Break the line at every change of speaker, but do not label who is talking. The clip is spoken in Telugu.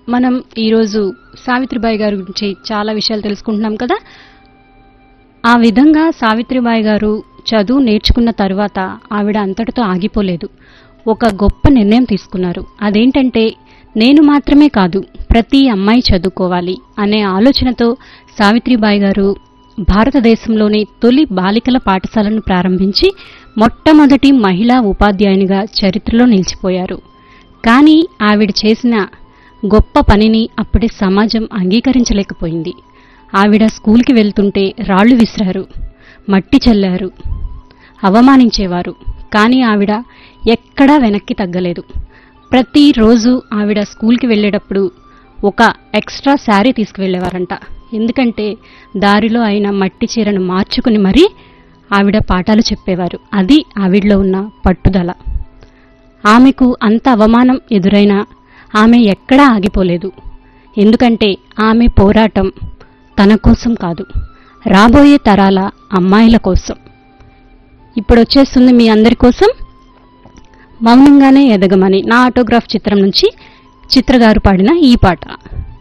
మనం ఈరోజు సావిత్రిబాయి గారి గురించి చాలా విషయాలు తెలుసుకుంటున్నాం కదా ఆ విధంగా సావిత్రిబాయి గారు చదువు నేర్చుకున్న తరువాత ఆవిడ అంతటితో ఆగిపోలేదు ఒక గొప్ప నిర్ణయం తీసుకున్నారు అదేంటంటే నేను మాత్రమే కాదు ప్రతి అమ్మాయి చదువుకోవాలి అనే ఆలోచనతో సావిత్రిబాయి గారు భారతదేశంలోని తొలి బాలికల పాఠశాలను ప్రారంభించి మొట్టమొదటి మహిళా ఉపాధ్యాయునిగా చరిత్రలో నిలిచిపోయారు కానీ ఆవిడ చేసిన గొప్ప పనిని అప్పటి సమాజం అంగీకరించలేకపోయింది ఆవిడ స్కూల్కి వెళ్తుంటే రాళ్లు విసిరారు మట్టి చల్లారు అవమానించేవారు కానీ ఆవిడ ఎక్కడా వెనక్కి తగ్గలేదు ప్రతిరోజు ఆవిడ స్కూల్కి వెళ్ళేటప్పుడు ఒక ఎక్స్ట్రా శారీ తీసుకువెళ్ళేవారంట ఎందుకంటే దారిలో అయిన మట్టి చీరను మార్చుకుని మరీ ఆవిడ పాఠాలు చెప్పేవారు అది ఆవిడలో ఉన్న పట్టుదల ఆమెకు అంత అవమానం ఎదురైనా ఆమె ఎక్కడా ఆగిపోలేదు ఎందుకంటే ఆమె పోరాటం తన కోసం కాదు రాబోయే తరాల అమ్మాయిల కోసం ఇప్పుడు వచ్చేస్తుంది మీ అందరి కోసం మౌనంగానే ఎదగమని నా ఆటోగ్రాఫ్ చిత్రం నుంచి చిత్రగారు పాడిన ఈ పాట